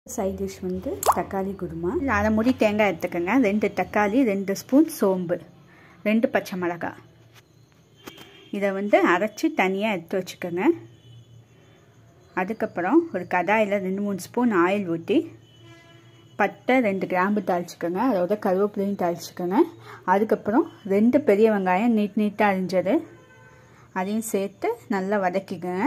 side dish வந்து தக்காளி குருமா அரை முடி தேங்காய் எடுத்துக்கோங்க ரெண்டு தக்காளி ரெண்டு ஸ்பூன் சோம்பு ரெண்டு பச்சை மிளகாய் இதை வந்து அரைச்சி தனியாக எடுத்து வச்சுக்கோங்க அதுக்கப்புறம் ஒரு கடாயில் ரெண்டு மூணு ஸ்பூன் ஆயில் ஊற்றி பட்டை ரெண்டு கிராம்பு தாளிச்சுக்கோங்க அதோட கருவேப்பிலையும் தாளிச்சுக்கோங்க அதுக்கப்புறம் ரெண்டு பெரிய வெங்காயம் நீட் நீட்டாக அரிஞ்சது அதையும் சேர்த்து நல்லா வதக்கிக்கோங்க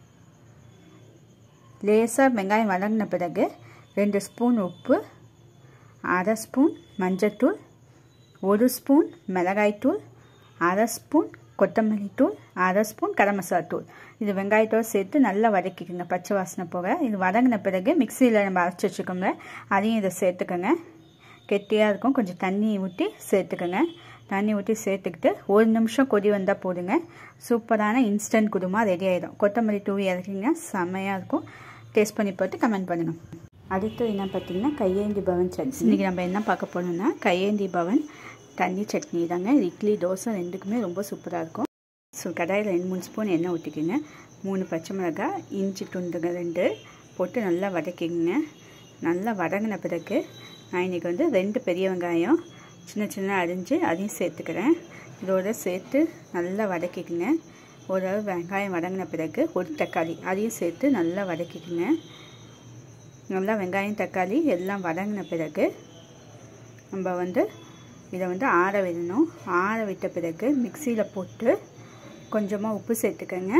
லேசாக வெங்காயம் வதங்கின பிறகு ரெண்டு ஸ்பூன் உப்பு அரை ஸ்பூன் மஞ்சத்தூள் ஒரு ஸ்பூன் மிளகாய்த்தூள் அரை ஸ்பூன் கொத்தமல்லி தூள் அரை ஸ்பூன் கரம் மசாலா தூள் இது வெங்காயத்தோடு சேர்த்து நல்லா வதக்கிக்கோங்க பச்சை வாசனை போக இது வதங்கின பிறகு மிக்சியில் நம்ம அரைச்சி வச்சுக்கோங்க அதையும் இதை சேர்த்துக்கோங்க கெட்டியாக இருக்கும் கொஞ்சம் தண்ணி ஊற்றி சேர்த்துக்கோங்க தண்ணி ஊற்றி சேர்த்துக்கிட்டு ஒரு நிமிஷம் கொதி வந்தால் போதுங்க சூப்பரான இன்ஸ்டன்ட் குருமா ரெடி ஆகிடும் கொத்தமல்லி தூவி இறக்கிங்கன்னா செம்மையாக இருக்கும் டேஸ்ட் பண்ணி பார்த்து கமெண்ட் பண்ணுங்கள் அடுத்து என்ன பார்த்தீங்கன்னா கையேந்தி பவன் சட்னி இன்றைக்கி நம்ம என்ன பார்க்க போனோம்னா கையேந்தி பவன் தண்ணி சட்னி தாங்க இது இட்லி தோசை ரெண்டுக்குமே ரொம்ப சூப்பராக இருக்கும் ஸோ கடாயில் ரெண்டு மூணு ஸ்பூன் எண்ணெய் ஊற்றிக்கிங்க மூணு பச்சை மிளகாய் இஞ்சி துண்டுங்க ரெண்டு போட்டு நல்லா வதக்கிங்க நல்லா வதங்கின பிறகு நான் இன்றைக்கி வந்து ரெண்டு பெரிய வெங்காயம் சின்ன சின்ன அரிஞ்சு அதையும் சேர்த்துக்கிறேன் இதோட சேர்த்து நல்லா வதக்கிக்குங்க ஒரு வெங்காயம் வதங்கின பிறகு ஒரு தக்காளி அதையும் சேர்த்து நல்லா வதக்கிக்குங்க நல்லா வெங்காயம் தக்காளி எல்லாம் வதங்கின பிறகு நம்ம வந்து இதை வந்து ஆற விடணும் ஆற விட்ட பிறகு மிக்சியில் போட்டு கொஞ்சமாக உப்பு சேர்த்துக்கோங்க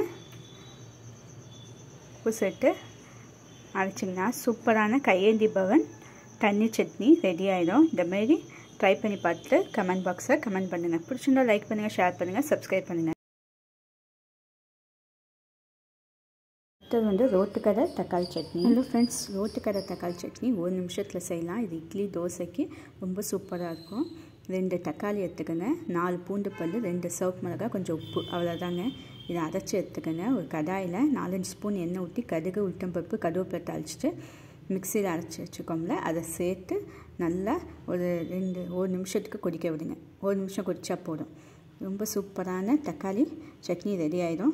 உப்பு சேர்த்து அரைச்சிங்கன்னா சூப்பரான கையேந்தி பவன் தண்ணி சட்னி ரெடி ஆகிடும் இந்தமாரி ட்ரை பண்ணி பார்த்துட்டு கமெண்ட் பாக்ஸில் கமெண்ட் பண்ணுங்கள் பிடிச்சிருந்தா லைக் பண்ணுங்கள் ஷேர் பண்ணுங்கள் சப்ஸ்கிரைப் பண்ணுங்கள் அடுத்தது வந்து ரோட்டுக்கடை தக்காளி சட்னி ஹலோ ஃப்ரெண்ட்ஸ் ரோட்டுக்கடை தக்காளி சட்னி ஒரு நிமிஷத்தில் செய்யலாம் இது இட்லி தோசைக்கு ரொம்ப சூப்பராக இருக்கும் ரெண்டு தக்காளி எடுத்துக்கோங்க நாலு பூண்டு பல் ரெண்டு சவுப் மிளகாய் கொஞ்சம் உப்பு அவ்வளோதாங்க இதை அரைச்சி எடுத்துக்கோங்க ஒரு கடாயில் நாலஞ்சு ஸ்பூன் எண்ணெய் ஊற்றி கடுகு உளுத்தம்பருப்பு கருவேப்பிலை தாளிச்சிட்டு மிக்சியில் அரைச்சி வச்சுக்கோங்கள அதை சேர்த்து நல்லா ஒரு ரெண்டு ஒரு நிமிஷத்துக்கு கொதிக்க விடுங்க ஒரு நிமிஷம் கொதிச்சா போதும் ரொம்ப சூப்பரான தக்காளி சட்னி ரெடி ஆகிடும்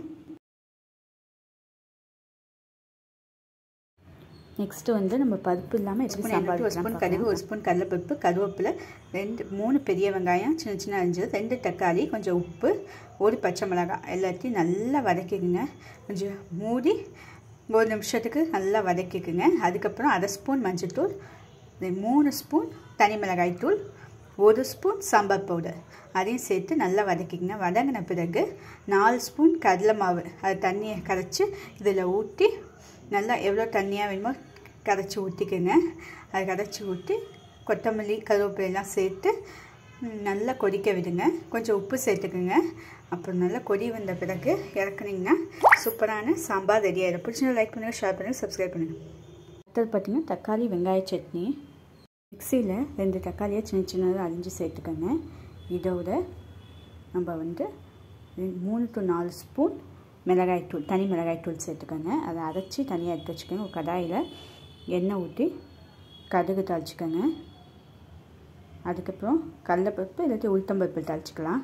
நெக்ஸ்ட்டு வந்து நம்ம பருப்பு இல்லாமல் எப்படி சாம்பார் ஒரு ஸ்பூன் கடுகு ஒரு ஸ்பூன் கடலைப்பருப்பு கருவேப்பிலை ரெண்டு மூணு பெரிய வெங்காயம் சின்ன சின்ன அரிஞ்சது ரெண்டு தக்காளி கொஞ்சம் உப்பு ஒரு பச்சை மிளகாய் எல்லாத்தையும் நல்லா வதக்கிக்குங்க கொஞ்சம் மூடி ஒரு நிமிஷத்துக்கு நல்லா வதக்கிக்குங்க அதுக்கப்புறம் அரை ஸ்பூன் மஞ்சள்தூள் மூணு ஸ்பூன் தனி மிளகாய் தூள் ஒரு ஸ்பூன் சாம்பார் பவுடர் அதையும் சேர்த்து நல்லா வதக்கிக்கங்க வதங்கின பிறகு நாலு ஸ்பூன் கடலை மாவு அது தண்ணியை கரைச்சி இதில் ஊற்றி நல்லா எவ்வளோ தண்ணியாக வேணுமோ கரைச்சி ஊற்றிக்கோங்க அதை கரைச்சி ஊற்றி கொத்தமல்லி கருவேப்பிலையெல்லாம் சேர்த்து நல்லா கொதிக்க விடுங்க கொஞ்சம் உப்பு சேர்த்துக்குங்க அப்புறம் நல்லா கொதி வந்த பிறகு இறக்குனீங்கன்னா சூப்பரான சாம்பார் ரெடி ஆகிடும் பிடிச்சா லைக் பண்ணுங்கள் ஷேர் பண்ணுங்கள் சப்ஸ்கிரைப் பண்ணுங்கள் அடுத்தது பார்த்திங்கன்னா தக்காளி வெங்காய சட்னி மிக்சியில் ரெண்டு தக்காளியை சின்ன சின்னதாக அரிஞ்சு சேர்த்துக்கோங்க இதோட நம்ம வந்து மூணு டு நாலு ஸ்பூன் மிளகாய்த்தூள் தனி மிளகாய்த்தூள் சேர்த்துக்கோங்க அதை அரைச்சி தனியாக எடுத்து வச்சுக்கோங்க ஒரு கடாயில் எண்ணெய் ஊற்றி கடுகு தாளிச்சிக்கோங்க அதுக்கப்புறம் கடலைப்பருப்பு இல்லாட்டி உளுத்தம்பருப்பு தாளிச்சிக்கலாம்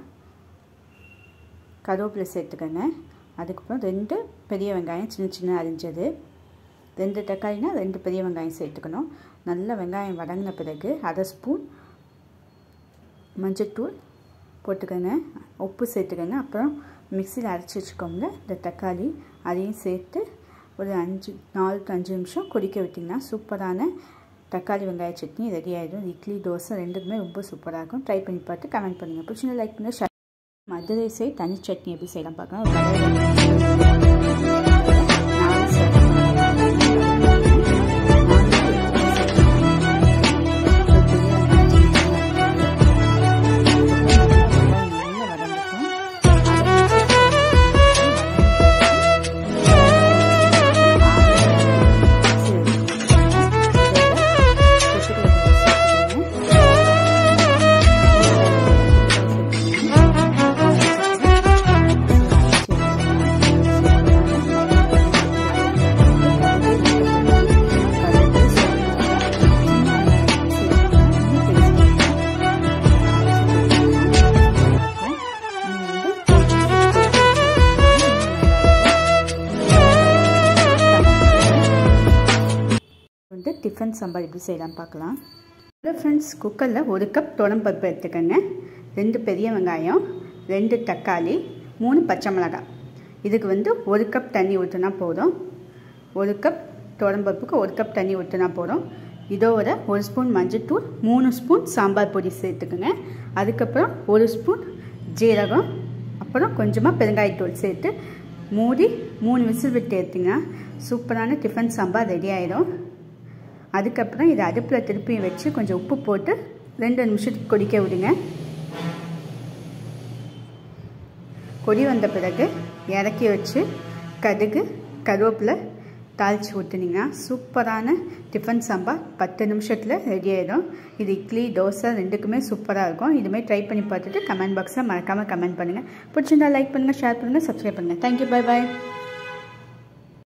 கருவேப்பிலை சேர்த்துக்கோங்க அதுக்கப்புறம் ரெண்டு பெரிய வெங்காயம் சின்ன சின்ன அரிஞ்சது ரெண்டு தக்காளினா ரெண்டு பெரிய வெங்காயம் சேர்த்துக்கணும் நல்ல வெங்காயம் வதங்கின பிறகு அரை ஸ்பூன் மஞ்சத்தூள் போட்டுக்கோங்க உப்பு சேர்த்துக்கோங்க அப்புறம் மிக்சியில் அரைச்சி வச்சுக்கோங்க இந்த தக்காளி அதையும் சேர்த்து ஒரு அஞ்சு நாலு டு அஞ்சு நிமிஷம் கொதிக்க விட்டிங்கன்னா சூப்பரான தக்காளி வெங்காய சட்னி ரெடி ஆகிடும் இட்லி தோசை ரெண்டுக்குமே ரொம்ப சூப்பராக இருக்கும் ட்ரை பண்ணி பார்த்து கமெண்ட் பண்ணுங்கள் பிடிச்சிருந்தா லைக் பண்ணுங்கள் மதுரை சை தனி சட்னி எப்படி செய்யலாம் பார்க்கலாம் டிஃபன் சாம்பார் எப்படி செய்யலாம் பார்க்கலாம் ஹலோ ஃப்ரெண்ட்ஸ் குக்கரில் ஒரு கப் துவரம்பருப்பு எடுத்துக்கோங்க ரெண்டு பெரிய வெங்காயம் ரெண்டு தக்காளி மூணு பச்சை மிளகாய் இதுக்கு வந்து ஒரு கப் தண்ணி ஊற்றினா போதும் ஒரு கப் துவரம்பருப்புக்கு ஒரு கப் தண்ணி ஊற்றினா போதும் இதோட ஒரு ஸ்பூன் மஞ்சள்தூள் மூணு ஸ்பூன் சாம்பார் பொடி சேர்த்துக்குங்க அதுக்கப்புறம் ஒரு ஸ்பூன் ஜீரகம் அப்புறம் கொஞ்சமாக பெருங்காயத்தூள் சேர்த்து மூடி மூணு விசில் விட்டு எடுத்திங்கன்னா சூப்பரான டிஃபன் சாம்பார் ரெடி ஆகிடும் அதுக்கப்புறம் இதை அடுப்பில் திருப்பி வச்சு கொஞ்சம் உப்பு போட்டு ரெண்டு நிமிஷத்துக்கு கொதிக்க விடுங்க கொடி வந்த பிறகு இறக்கி வச்சு கடுகு கருவேப்பிலை தாளித்து ஊற்றுனீங்கன்னா சூப்பரான டிஃபன் சாம்பார் பத்து நிமிஷத்தில் ரெடி ஆகிடும் இது இட்லி தோசை ரெண்டுக்குமே சூப்பராக இருக்கும் இதுமாதிரி ட்ரை பண்ணி பார்த்துட்டு கமெண்ட் பாக்ஸில் மறக்காமல் கமெண்ட் பண்ணுங்கள் பிடிச்சிருந்தா லைக் பண்ணுங்கள் ஷேர் பண்ணுங்கள் சப்ஸ்கிரைப் பண்ணுங்கள் தேங்க்யூ பை பாய்